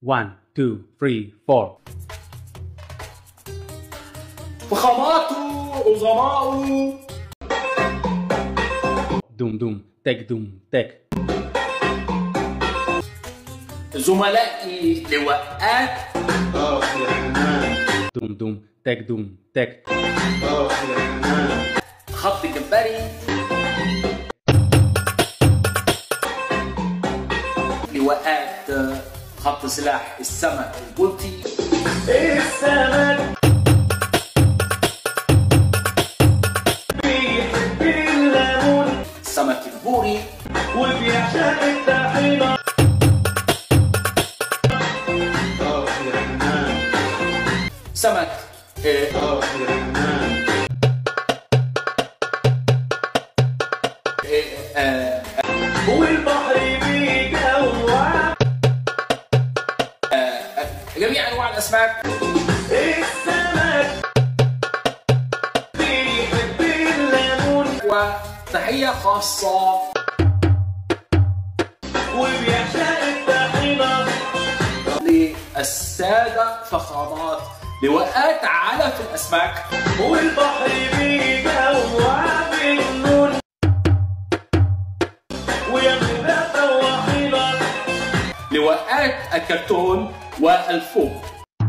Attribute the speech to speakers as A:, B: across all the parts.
A: 1 2 3 4
B: فخامات عظماء
A: دوم دوم تك دوم تك
B: زملائي لواءات
C: آه يا حنان
A: دوم دوم تك دوم تك
C: آه يا حنان
B: خط جمبري لواءات خط سلاح السمك البلطي السمك بيحب الليمون السمك البوري وبيعشق الطحينة
C: آه يا حنان
B: سمك آه،
C: آه يا حنان
B: آه، والبحر بيجوع آه، آه، جميع انواع الاسماك السمك بيحب الليمون وتحيه خاصه وبيعشق الطحينه للساده فخامات لواءات علف الاسماك والبحر بيجوع بالنون ويمنا طواحينة لواءات الكرتون والفوم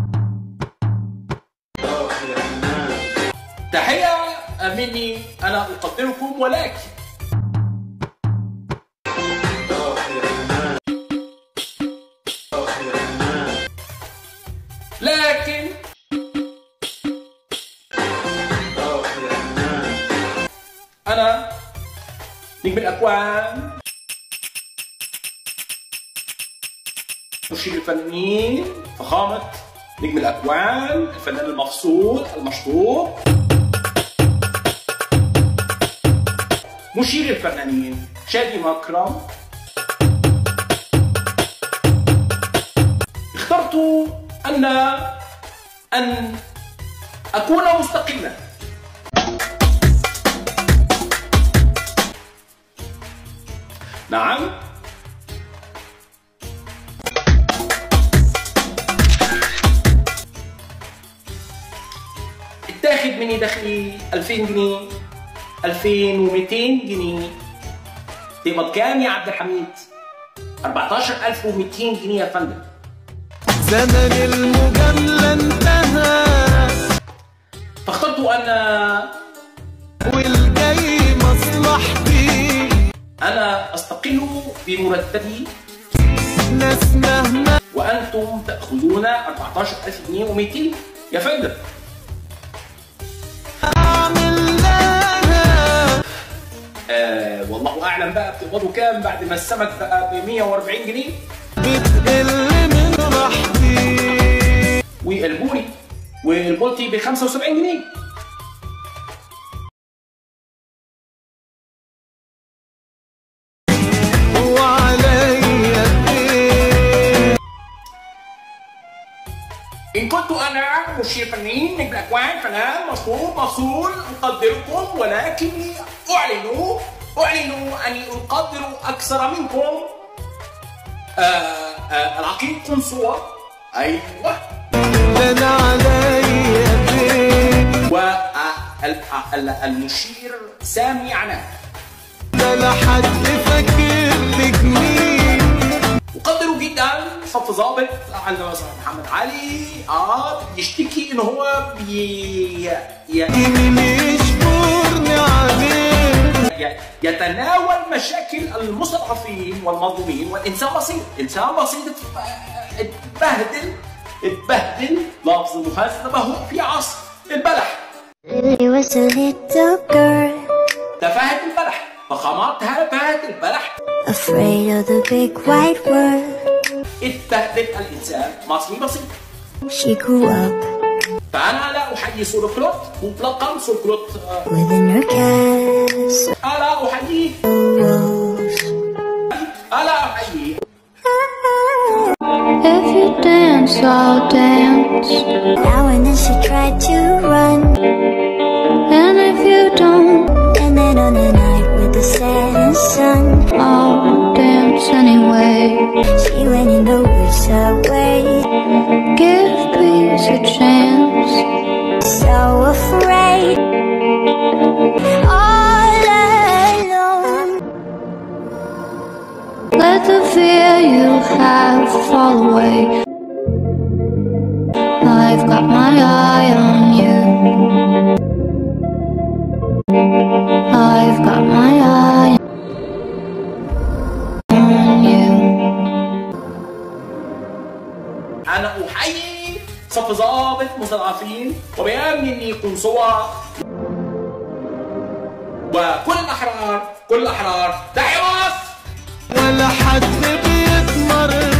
C: آه يا حنان
B: تحية مني أنا أقدركم ولكن
C: آه يا حنان آه يا حنان
B: لكن
C: آه يا حنان
B: أنا نجم الأكوان مشير الفنانين فخامة نجم الأكوان الفنان المقصود المشهور مشير الفنانين شادي مكرم اخترت أن أن أكون مستقلا نعم اتاخد مني دخلي 2000 جنيه 2200 جنيه تقبض كام يا عبد الحميد 14200 جنيه يا فندم
D: زمن المجاملة انتهى
B: فاخترت ان
D: والجاي مصلحتي
B: انا استقل بمرتبي
D: ناس مهما
B: وانتم تاخذون 14000 جنيه و200 يا فندم
D: اعمل لها
B: آه والله اعلم بقى بتقبضوا كام بعد ما السمك بقى ب 140 جنيه
D: بتقل من راحتي
B: والبوري والبولتي ب 75 جنيه
D: وعليا ايه
B: ان كنت انا مشير فنانين نجم اكوان فنان مشهور مصول اقدركم ولكني اعلن اعلن اني اقدر اكثر منكم آه آه العقيد قنصوة ايوه
D: ده انا عليا ايه
B: والمشير سامي عنان
D: ده لا حد فاكر لك مين
B: اقدره جدا صف ظابط عندنا مثلا محمد علي اه يشتكي ان هو بي ي-
D: مين يشكرني عليه
B: ي- يتناول مشاكل المستضعفين والمظلومين والانسان بسيط انسان بسيط ات- اتبهدل اتبهدل لفظ المحاسبه هو في عصر البلح
E: Lily was a little girl,
B: تفاهه البلح فخامات تفاهه البلح
E: afraid of the big white world.
B: اتبهدل الانسان مصري بسيط
E: She grew up
B: فانا لا احيي سولوكلوت مطلقا سولوكلوت آه،
E: within her castle
B: الا احييه
E: walls.
B: الا احييه
F: If you dance, I'll dance.
E: Now and then she tried to run,
F: And if you don't,
E: and then on a night with the setting sun,
F: I'll dance place anyway.
E: She went in the wish away.
F: Give peace a chance.
E: So afraid. All alone.
F: Let the fear you have fall away. I've got my eye on you. I've got my eye on you.
B: أنا أحيي صف ضابط مستضعفين وبيامني قنصوة وكل الأحرار كل الأحرار تحيا مصر
D: ولا حد بيتمرن